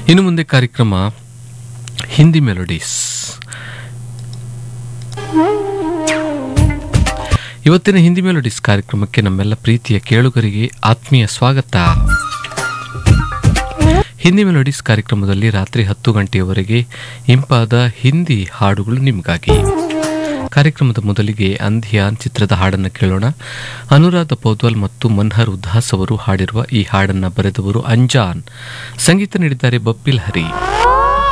ಇನ್ನು ಮುಂದೆ ಕಾರ್ಯಕ್ರಮ ಹಿಂದಿ ಮೆಲೋಡೀಸ್ ಇವತ್ತಿನ ಹಿಂದಿ ಮೆಲೋಡೀಸ್ ಕಾರ್ಯಕ್ರಮಕ್ಕೆ ನಮ್ಮೆಲ್ಲ ಪ್ರೀತಿಯ ಕೇಳುಗರಿಗೆ ಆತ್ಮೀಯ ಸ್ವಾಗತ ಹಿಂದಿ ಮೆಲೋಡೀಸ್ ಕಾರ್ಯಕ್ರಮದಲ್ಲಿ ರಾತ್ರಿ ಹತ್ತು ಗಂಟೆಯವರೆಗೆ ಇಂಪಾದ ಹಿಂದಿ ಹಾಡುಗಳು ನಿಮಗಾಗಿ ಕಾರ್ಯಕ್ರಮದ ಮೊದಲಿಗೆ ಅಂಧಿಯಾನ್ ಚಿತ್ರದ ಹಾಡನ್ನು ಕೇಳೋಣ ಅನುರಾಧ ಪೌದ್ವಾಲ್ ಮತ್ತು ಮನ್ಹರ್ ಉದ್ದಾಸ್ ಅವರು ಹಾಡಿರುವ ಈ ಹಾಡನ್ನು ಬರೆದವರು ಅಂಜಾನ್ ಸಂಗೀತ ನೀಡಿದ್ದಾರೆ ಬಪ್ಪಿಲ್ ಹರಿ